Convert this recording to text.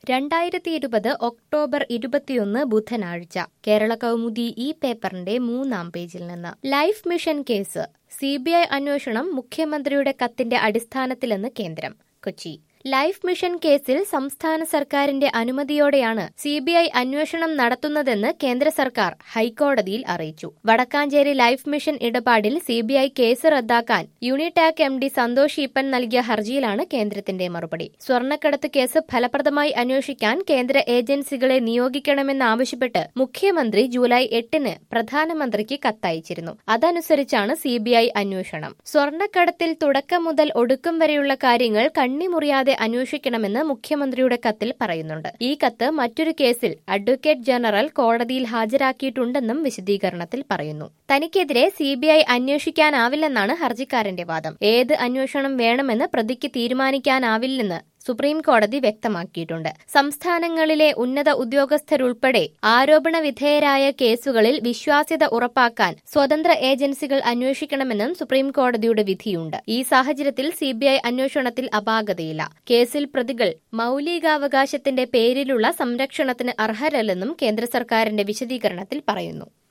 രണ്ടായിരത്തി ഇരുപത് ഒക്ടോബർ ഇരുപത്തിയൊന്ന് ബുധനാഴ്ച കേരള കൗമുദി ഈ പേപ്പറിന്റെ മൂന്നാം പേജിൽ നിന്ന് ലൈഫ് മിഷൻ കേസ് സിബിഐ അന്വേഷണം മുഖ്യമന്ത്രിയുടെ കത്തിന്റെ അടിസ്ഥാനത്തിലെന്ന് കേന്ദ്രം കൊച്ചി ലൈഫ് മിഷൻ കേസിൽ സംസ്ഥാന സർക്കാരിന്റെ അനുമതിയോടെയാണ് സിബിഐ അന്വേഷണം നടത്തുന്നതെന്ന് കേന്ദ്ര സർക്കാർ ഹൈക്കോടതിയിൽ അറിയിച്ചു വടക്കാഞ്ചേരി ലൈഫ് മിഷൻ ഇടപാടിൽ സിബിഐ കേസ് റദ്ദാക്കാൻ യൂണിടാക് എം ഡി സന്തോഷ് ഈപ്പൻ നൽകിയ ഹർജിയിലാണ് കേന്ദ്രത്തിന്റെ മറുപടി സ്വർണ്ണക്കടത്ത് കേസ് ഫലപ്രദമായി അന്വേഷിക്കാൻ കേന്ദ്ര ഏജൻസികളെ നിയോഗിക്കണമെന്നാവശ്യപ്പെട്ട് മുഖ്യമന്ത്രി ജൂലൈ എട്ടിന് പ്രധാനമന്ത്രിക്ക് കത്തയച്ചിരുന്നു അതനുസരിച്ചാണ് സിബിഐ അന്വേഷണം സ്വർണ്ണക്കടത്തിൽ തുടക്കം മുതൽ ഒടുക്കം വരെയുള്ള കാര്യങ്ങൾ കണ്ണിമുറിയാതെ അന്വേഷിക്കണമെന്ന് മുഖ്യമന്ത്രിയുടെ കത്തിൽ പറയുന്നുണ്ട് ഈ കത്ത് മറ്റൊരു കേസിൽ അഡ്വക്കേറ്റ് ജനറൽ കോടതിയിൽ ഹാജരാക്കിയിട്ടുണ്ടെന്നും വിശദീകരണത്തിൽ പറയുന്നു തനിക്കെതിരെ സിബിഐ അന്വേഷിക്കാനാവില്ലെന്നാണ് ഹർജിക്കാരന്റെ വാദം ഏത് അന്വേഷണം വേണമെന്ന് പ്രതിക്ക് തീരുമാനിക്കാനാവില്ലെന്ന് സുപ്രീം കോടതി വ്യക്തമാക്കിയിട്ടുണ്ട് സംസ്ഥാനങ്ങളിലെ ഉന്നത ഉദ്യോഗസ്ഥരുൾപ്പെടെ ആരോപണ വിധേയരായ കേസുകളിൽ വിശ്വാസ്യത ഉറപ്പാക്കാൻ സ്വതന്ത്ര ഏജൻസികൾ അന്വേഷിക്കണമെന്നും സുപ്രീം കോടതിയുടെ വിധിയുണ്ട് ഈ സാഹചര്യത്തിൽ സിബിഐ അന്വേഷണത്തിൽ അപാകതയില്ല കേസിൽ പ്രതികൾ മൌലികാവകാശത്തിന്റെ പേരിലുള്ള സംരക്ഷണത്തിന് അർഹരല്ലെന്നും കേന്ദ്ര സർക്കാരിന്റെ വിശദീകരണത്തിൽ പറയുന്നു